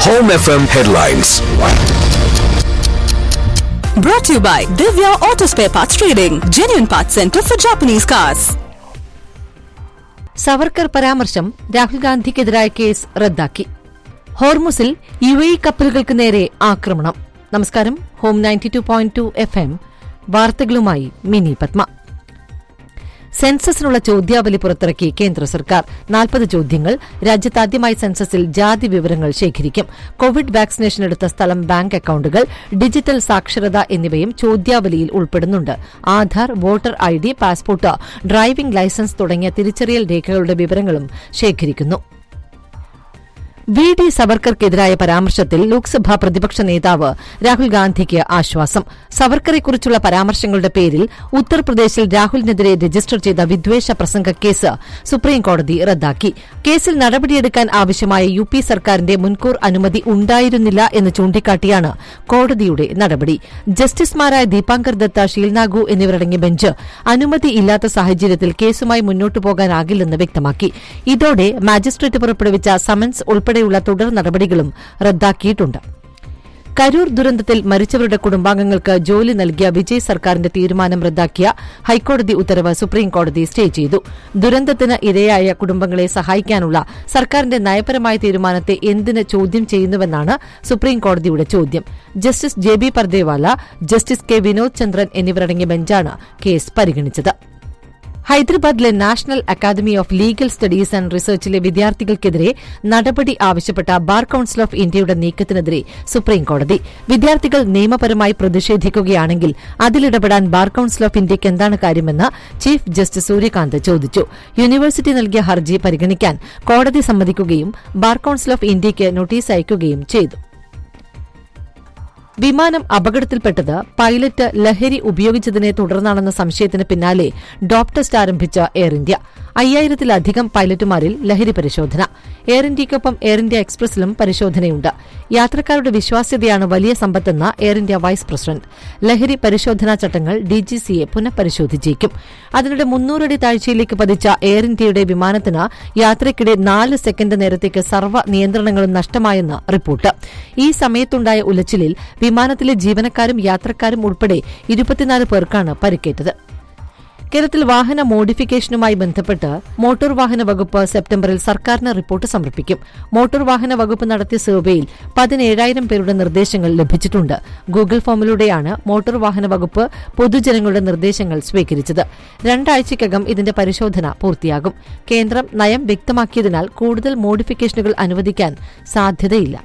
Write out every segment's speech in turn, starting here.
Home FM headlines. Brought to you by Divya Auto Spare Parts Trading, genuine parts center for Japanese cars. Savarkar പരാമർശം Rahul ഗാന്ധിക്കെതിരായ case റദ്ദാക്കി ഹോർമുസിൽ U A കപ്പലുകൾക്ക് നേരെ ആക്രമണം നമസ്കാരം home ninety two point two F M വാർത്തകളുമായി മിനി പത്മ സെൻസസിനുള്ള ചോദ്യാവലി പുറത്തിറക്കി കേന്ദ്ര സർക്കാർ നാൽപ്പത് ചോദ്യങ്ങൾ രാജ്യത്താദ്യമായി സെൻസസിൽ ജാതി വിവരങ്ങൾ ശേഖരിക്കും കോവിഡ് വാക്സിനേഷൻ എടുത്ത സ്ഥലം ബാങ്ക് അക്കൌണ്ടുകൾ ഡിജിറ്റൽ സാക്ഷരത എന്നിവയും ചോദ്യാവലിയിൽ ഉൾപ്പെടുന്നുണ്ട് Aadhaar voter I D passport driving licence തുടങ്ങിയ തിരിച്ചറിയൽ രേഖകളുടെ വിവരങ്ങളും ശേഖരിക്കുന്നു വി ഡി സവർക്കർക്കെതിരായ പരാമർശത്തിൽ ലോക്സഭാ പ്രതിപക്ഷ നേതാവ് രാഹുൽ ഗാന്ധിക്ക് ആശ്വാസം സവർക്കറെക്കുറിച്ചുള്ള പരാമർശങ്ങളുടെ പേരിൽ ഉത്തർപ്രദേശിൽ രാഹുലിനെതിരെ രജിസ്റ്റർ ചെയ്ത വിദ്വേഷ പ്രസംഗ കേസ് സുപ്രീംകോടതി റദ്ദാക്കി കേസിൽ നടപടിയെടുക്കാൻ ആവശ്യമായ യു പി സർക്കാരിന്റെ മുൻകൂർ അനുമതി ഉണ്ടായിരുന്നില്ല എന്ന് ചൂണ്ടിക്കാട്ടിയാണ് കോടതിയുടെ നടപടി ജസ്റ്റിസുമാരായ ദീപാങ്കർ ദത്ത ഷീൽനാഗു എന്നിവരടങ്ങിയ ബെഞ്ച് അനുമതിയില്ലാത്ത സാഹചര്യത്തിൽ കേസുമായി മുന്നോട്ടു പോകാനാകില്ലെന്ന് വ്യക്തമാക്കി ഇതോടെ മാജിസ്ട്രേറ്റ് പുറപ്പെടുവിച്ച സമൻസ് ഉൾപ്പെടെയുള്ള തുടർ നടപടികളും റദ്ദാക്കിയിട്ടുണ്ട് കരൂർ ദുരന്തത്തിൽ മരിച്ചവരുടെ കുടുംബാംഗങ്ങൾക്ക് ജോലി നൽകിയ വിജയ് സർക്കാരിന്റെ തീരുമാനം റദ്ദാക്കിയ ഹൈക്കോടതി ഉത്തരവ് സുപ്രീംകോടതി സ്റ്റേ ചെയ്തു ദുരന്തത്തിന് ഇരയായ കുടുംബങ്ങളെ സഹായിക്കാനുള്ള സർക്കാരിന്റെ നയപരമായ തീരുമാനത്തെ എന്തിന് ചോദ്യം ചെയ്യുന്നുവെന്നാണ് സുപ്രീംകോടതിയുടെ ചോദ്യം justice J B Pardiwala justice K Vinod Chandran എന്നിവരടങ്ങിയ ബെഞ്ചാണ് കേസ് പരിഗണിച്ചത് ഹൈദരാബാദിലെ national academy of legal studies and റിസർച്ചിലെ വിദ്യാർത്ഥികൾക്കെതിരെ നടപടി ആവശ്യപ്പെട്ട ബാർ കൌൺസിൽ ഓഫ് ഇന്ത്യയുടെ നീക്കത്തിനെതിരെ സുപ്രീംകോടതി വിദ്യാർത്ഥികൾ നിയമപരമായി പ്രതിഷേധിക്കുകയാണെങ്കിൽ അതിലിടപെടാൻ ബാർ കൌൺസിൽ ഓഫ് ഇന്ത്യയ്ക്ക് എന്താണ് കാര്യമെന്ന് ചീഫ് ജസ്റ്റിസ് സൂര്യകാന്ത് ചോദിച്ചു യൂണിവേഴ്സിറ്റി നൽകിയ ഹർജി പരിഗണിക്കാൻ കോടതി സമ്മതിക്കുകയും ബാർ കൌൺസിൽ ഓഫ് ഇന്ത്യയ്ക്ക് നോട്ടീസ് അയക്കുകയും ചെയ്തു വിമാനം അപകടത്തിൽപ്പെട്ടത് പൈലറ്റ് ലഹരി ഉപയോഗിച്ചതിനെ തുടർന്നാണെന്ന സംശയത്തിന് പിന്നാലെ ഡോപ് ടെസ്റ്റ് ആരംഭിച്ച എയർ ഇന്ത്യ അയ്യായിരത്തിലധികം പൈലറ്റുമാരിൽ ലഹരി പരിശോധന എയർ ഇന്ത്യയ്ക്കൊപ്പം എയർ ഇന്ത്യ എക്സ്പ്രസിലും പരിശോധനയുണ്ട് യാത്രക്കാരുടെ വിശ്വാസ്യതയാണ് വലിയ സമ്പത്തെന്ന് എയർ ഇന്ത്യ വൈസ് പ്രസിഡന്റ് ലഹരി പരിശോധനാ ചട്ടങ്ങൾ ഡിജിസിയെ പുനഃപരിശോധിച്ചേക്കും അതിനിടെ മുന്നൂറടി താഴ്ചയിലേക്ക് പതിച്ച എയർ ഇന്ത്യയുടെ വിമാനത്തിന് യാത്രയ്ക്കിടെ നാല് സെക്കൻഡ് നേരത്തേക്ക് സർവ്വ നിയന്ത്രണങ്ങളും നഷ്ടമായെന്ന് റിപ്പോർട്ട് ഈ സമയത്തുണ്ടായ ഉലച്ചിലിൽ വിമാനത്തിലെ ജീവനക്കാരും യാത്രക്കാരും ഉൾപ്പെടെ ഇരുപത്തിനാല് പേർക്കാണ് പരിക്കേറ്റത് കേരളത്തിൽ വാഹന മോഡിഫിക്കേഷനുമായി ബന്ധപ്പെട്ട് മോട്ടോർ വാഹന വകുപ്പ് സെപ്റ്റംബറിൽ സർക്കാരിന് റിപ്പോർട്ട് സമർപ്പിക്കും മോട്ടോർ വാഹന വകുപ്പ് നടത്തിയ സർവേയിൽ പതിനേഴായിരം പേരുടെ നിർദ്ദേശങ്ങൾ ലഭിച്ചിട്ടുണ്ട് ഗൂഗിൾ ഫോമിലൂടെയാണ് മോട്ടോർ വാഹന വകുപ്പ് പൊതുജനങ്ങളുടെ നിർദ്ദേശങ്ങൾ സ്വീകരിച്ചത് രണ്ടാഴ്ചയ്ക്കകം ഇതിന്റെ പരിശോധന പൂർത്തിയാകും കേന്ദ്രം നയം വ്യക്തമാക്കിയതിനാൽ കൂടുതൽ മോഡിഫിക്കേഷനുകൾ അനുവദിക്കാൻ സാധ്യതയില്ല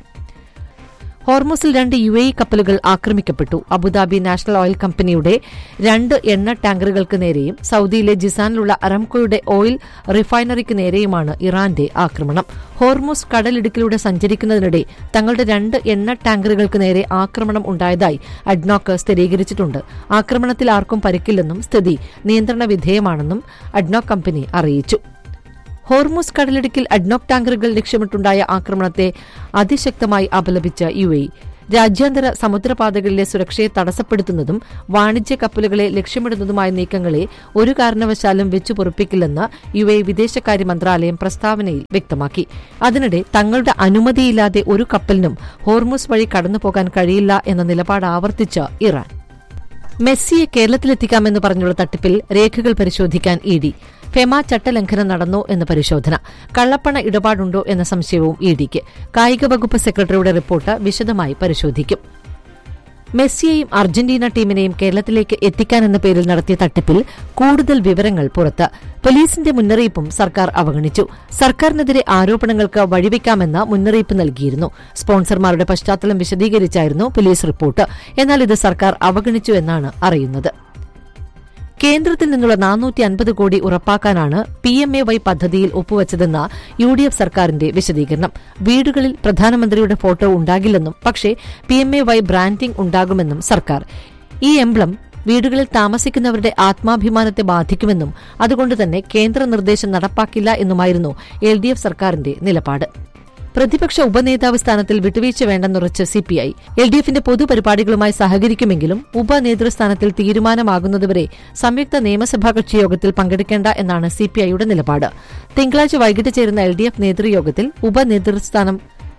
ഹോർമോസിൽ രണ്ട് യു എ കപ്പലുകൾ ആക്രമിക്കപ്പെട്ടു അബുദാബി നാഷണൽ ഓയിൽ കമ്പനിയുടെ രണ്ട് എണ്ണ ടാങ്കറുകൾക്ക് നേരെയും സൌദിയിലെ ജിസാനിലുള്ള അറംകോയുടെ ഓയിൽ റിഫൈനറിക്ക് നേരെയുമാണ് ഇറാന്റെ ആക്രമണം ഹോർമോസ് കടലിടുക്കിലൂടെ സഞ്ചരിക്കുന്നതിനിടെ തങ്ങളുടെ രണ്ട് എണ്ണ ടാങ്കറുകൾക്ക് നേരെ ആക്രമണം ഉണ്ടായതായി അഡ്നോക്ക് സ്ഥിരീകരിച്ചിട്ടുണ്ട് ആക്രമണത്തിൽ ആർക്കും പരിക്കില്ലെന്നും സ്ഥിതി നിയന്ത്രണ വിധേയമാണെന്നും അഡ്നോക്ക് കമ്പനി അറിയിച്ചു ഹോർമൂസ് കടലിടുക്കിൽ അഡ്നോക് ടാങ്കറുകൾ ലക്ഷ്യമിട്ടുണ്ടായ ആക്രമണത്തെ അതിശക്തമായി അപലപിച്ച യു എ രാജ്യാന്തര സമുദ്രപാതകളിലെ സുരക്ഷയെ തടസ്സപ്പെടുത്തുന്നതും വാണിജ്യ കപ്പലുകളെ ലക്ഷ്യമിടുന്നതുമായ നീക്കങ്ങളെ ഒരു കാരണവശാലും വെച്ചു പൊറുപ്പിക്കില്ലെന്ന് യു എ വിദേശകാര്യ മന്ത്രാലയം പ്രസ്താവനയിൽ വ്യക്തമാക്കി അതിനിടെ തങ്ങളുടെ അനുമതിയില്ലാതെ ഒരു കപ്പലിനും ഹോർമൂസ് വഴി കടന്നുപോകാൻ കഴിയില്ല എന്ന നിലപാട് ആവർത്തിച്ച ഇറാൻ മെസ്സിയെ കേരളത്തിലെത്തിക്കാമെന്ന് പറഞ്ഞുള്ള തട്ടിപ്പിൽ രേഖകൾ പരിശോധിക്കാൻ ഇ ഡി ഫെമ ചട്ടലംഘനം നടന്നോ എന്ന പരിശോധന കള്ളപ്പണ ഇടപാടുണ്ടോ എന്ന സംശയവും ഇ ഡിക്ക് കായിക വകുപ്പ് സെക്രട്ടറിയുടെ റിപ്പോർട്ട് വിശദമായി പരിശോധിക്കും മെസ്സിയെയും അർജന്റീന ടീമിനെയും കേരളത്തിലേക്ക് എത്തിക്കാനെന്ന പേരിൽ നടത്തിയ തട്ടിപ്പിൽ കൂടുതൽ വിവരങ്ങൾ പുറത്ത് പോലീസിന്റെ മുന്നറിയിപ്പും സർക്കാർ അവഗണിച്ചു സർക്കാരിനെതിരെ ആരോപണങ്ങൾക്ക് വഴിവെക്കാമെന്ന് മുന്നറിയിപ്പ് നൽകിയിരുന്നു സ്പോൺസർമാരുടെ പശ്ചാത്തലം വിശദീകരിച്ചായിരുന്നു പോലീസ് റിപ്പോർട്ട് എന്നാൽ ഇത് സർക്കാർ അവഗണിച്ചു എന്നാണ് അറിയുന്നത് കേന്ദ്രത്തിൽ നിന്നുള്ള നാനൂറ്റി അൻപത് കോടി ഉറപ്പാക്കാനാണ് പി എം എ വൈ പദ്ധതിയിൽ ഒപ്പുവച്ചതെന്ന യു ഡി എഫ് സർക്കാരിന്റെ വിശദീകരണം വീടുകളിൽ പ്രധാനമന്ത്രിയുടെ ഫോട്ടോ ഉണ്ടാകില്ലെന്നും പക്ഷേ P M A Y branding ഉണ്ടാകുമെന്നും സർക്കാർ ഈ എംബ്ലം വീടുകളിൽ താമസിക്കുന്നവരുടെ ആത്മാഭിമാനത്തെ ബാധിക്കുമെന്നും അതുകൊണ്ട് തന്നെ കേന്ദ്ര നിർദ്ദേശം നടപ്പാക്കില്ല എന്നുമായിരുന്നു എൽ ഡി എഫ് സർക്കാരിന്റെ നിലപാട് പ്രതിപക്ഷ ഉപനേതാവ് സ്ഥാനത്തിൽ വിട്ടുവീഴ്ച വേണ്ടെന്നുറച്ച് സിപിഐ എൽ ഡി എഫിന്റെ പൊതുപരിപാടികളുമായി സഹകരിക്കുമെങ്കിലും ഉപനേതൃസ്ഥാനത്തിൽ തീരുമാനമാകുന്നതുവരെ സംയുക്ത നിയമസഭാ കക്ഷി യോഗത്തിൽ പങ്കെടുക്കേണ്ട എന്നാണ് സിപിഐയുടെ നിലപാട് തിങ്കളാഴ്ച വൈകിട്ട് ചേരുന്ന എൽ ഡി എഫ് നേതൃയോഗത്തിൽ ഉപനേതൃസ്ഥാനം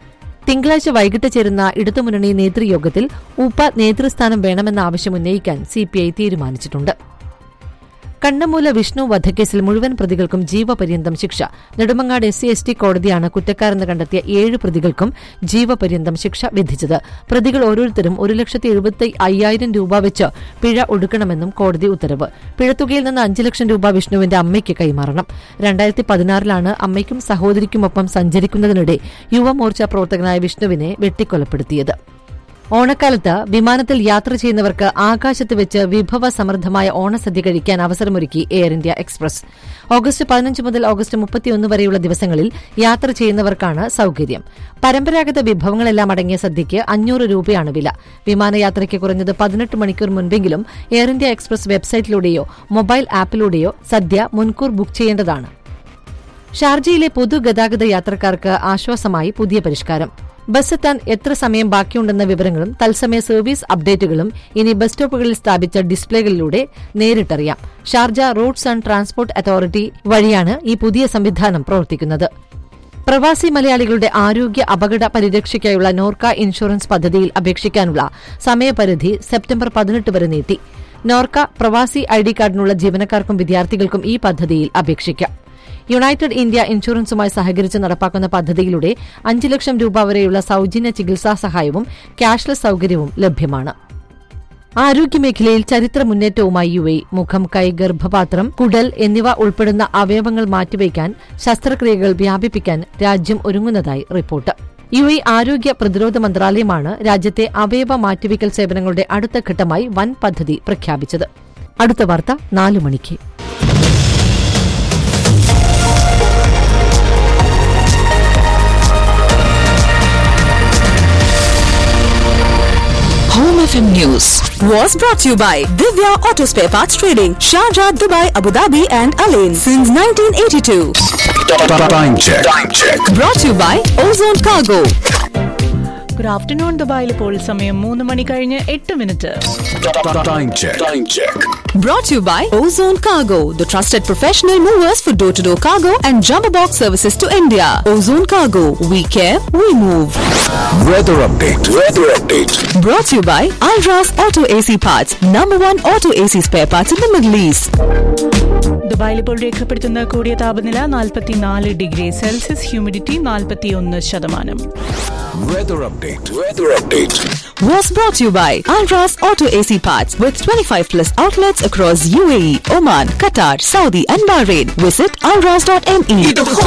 തിങ്കളാഴ്ച വൈകിട്ട് ചേരുന്ന ഇടതുമുന്നണി നേതൃയോഗത്തിൽ ഉപ നേതൃസ്ഥാനം വേണമെന്ന ആവശ്യം ഉന്നയിക്കാൻ സിപിഐ തീരുമാനിച്ചിട്ടുണ്ട് കണ്ണമൂല വിഷ്ണു വധക്കേസിൽ മുഴുവൻ പ്രതികൾക്കും ജീവപര്യന്തം ശിക്ഷ Nedumangad S C S T കോടതിയാണ് കുറ്റക്കാരെന്ന് കണ്ടെത്തിയ ഏഴ് പ്രതികൾക്കും ജീവപര്യന്തം ശിക്ഷ വിധിച്ചത് പ്രതികൾ ഓരോരുത്തരും ഒരു ലക്ഷത്തി എഴുപത്തി അയ്യായിരം രൂപ വെച്ച് പിഴ ഒടുക്കണമെന്നും കോടതി ഉത്തരവ് പിഴത്തുകയിൽ നിന്ന് അഞ്ച് ലക്ഷം രൂപ വിഷ്ണുവിന്റെ അമ്മയ്ക്ക് കൈമാറണം രണ്ടായിരത്തി പതിനാറിലാണ് അമ്മയ്ക്കും സഹോദരിക്കുമൊപ്പം സഞ്ചരിക്കുന്നതിനിടെ യുവമോർച്ച പ്രവർത്തകനായ വിഷ്ണുവിനെ വെട്ടിക്കൊലപ്പെടുത്തിയത് ഓണക്കാലത്ത് വിമാനത്തിൽ യാത്ര ചെയ്യുന്നവർക്ക് ആകാശത്ത് വെച്ച് വിഭവ സമൃദ്ധമായ ഓണസദ്യ കഴിക്കാൻ അവസരമൊരുക്കി എയർ ഇന്ത്യ എക്സ്പ്രസ് ഓഗസ്റ്റ് പതിനഞ്ച് മുതൽ ഓഗസ്റ്റ് മുപ്പത്തിയൊന്ന് വരെയുള്ള ദിവസങ്ങളിൽ യാത്ര ചെയ്യുന്നവർക്കാണ് സൌകര്യം പരമ്പരാഗത വിഭവങ്ങളെല്ലാം അടങ്ങിയ സദ്യയ്ക്ക് അഞ്ഞൂറ് രൂപയാണ് വില വിമാനയാത്രയ്ക്ക് കുറഞ്ഞത് പതിനെട്ട് മണിക്കൂർ മുൻപെങ്കിലും എയർ ഇന്ത്യ എക്സ്പ്രസ് വെബ്സൈറ്റിലൂടെയോ മൊബൈൽ ആപ്പിലൂടെയോ സദ്യ മുൻകൂർ ബുക്ക് ചെയ്യേണ്ടതാണ് ഷാർജയിലെ പൊതുഗതാഗത യാത്രക്കാർക്ക് ആശ്വാസമായി പുതിയ പരിഷ്കാരം ബസ് എത്താൻ എത്ര സമയം ബാക്കിയുണ്ടെന്ന വിവരങ്ങളും തത്സമയ സർവീസ് അപ്ഡേറ്റുകളും ഇനി ബസ് സ്റ്റോപ്പുകളിൽ സ്ഥാപിച്ച ഡിസ്പ്ലേകളിലൂടെ നേരിട്ടറിയാം Sharjah roads and transport authority വഴിയാണ് ഈ പുതിയ സംവിധാനം പ്രവർത്തിക്കുന്നത് പ്രവാസി മലയാളികളുടെ ആരോഗ്യ അപകട പരിരക്ഷയ്ക്കായുള്ള നോർക്ക ഇൻഷുറൻസ് പദ്ധതിയിൽ അപേക്ഷിക്കാനുള്ള സമയപരിധി സെപ്റ്റംബർ പതിനെട്ട് വരെ നീട്ടി നോർക്ക പ്രവാസി ഐഡി കാർഡിനുള്ള ജീവനക്കാർക്കും വിദ്യാർത്ഥികൾക്കും ഈ പദ്ധതിയിൽ അപേക്ഷിക്കാം യുണൈറ്റഡ് ഇന്ത്യ ഇൻഷുറൻസുമായി സഹകരിച്ച് നടപ്പാക്കുന്ന പദ്ധതിയിലൂടെ അഞ്ച് ലക്ഷം രൂപ വരെയുള്ള സൌജന്യ ചികിത്സാ സഹായവും ക്യാഷ്ലെസ് സൌകര്യവും ലഭ്യമാണ് ആരോഗ്യമേഖലയിൽ ചരിത്ര മുന്നേറ്റവുമായി യു എ മുഖം കൈ ഗർഭപാത്രം കുടൽ എന്നിവ ഉൾപ്പെടുന്ന അവയവങ്ങൾ മാറ്റിവയ്ക്കാൻ ശസ്ത്രക്രിയകൾ വ്യാപിപ്പിക്കാൻ രാജ്യം ഒരുങ്ങുന്നതായി റിപ്പോർട്ട് യു എ ആരോഗ്യ പ്രതിരോധ മന്ത്രാലയമാണ് രാജ്യത്തെ അവയവ മാറ്റിവയ്ക്കൽ സേവനങ്ങളുടെ അടുത്ത ഘട്ടമായി വൻ പദ്ധതി പ്രഖ്യാപിച്ചത് അടുത്ത വാർത്ത നാലു മണിക്ക് Home FM News was brought to you by Divya Auto Spare Parts Trading, Sharjah, Dubai, Abu Dhabi, and Alain since 1982. Time check. Time check. Brought to you by Ozone Cargo. Good afternoon ദുബായിൽ ഇപ്പോൾ സമയം മൂന്ന് മണി കഴിഞ്ഞ് എട്ട് minute Time check. Time check. Brought to you by Ozone Cargo, the trusted professional movers for door to door cargo and jumbo box services to India. Ozone Cargo, we care, we move. Weather update. Weather update. Brought to you by Alras Auto AC Parts, number one auto AC spare parts in the Middle East. ദുബായിൽ ഇപ്പോൾ രേഖപ്പെടുത്തുന്ന കൂടിയ താപനില നാൽപ്പത്തിനാല് degree Celsius humidity നാൽപ്പത്തിയൊന്ന് ശതമാനം Weather update. Weather update. Was brought to you by Alras Auto AC Parts with 25 plus outlets across UAE, Oman, Qatar, Saudi, and Bahrain. Visit alras.me.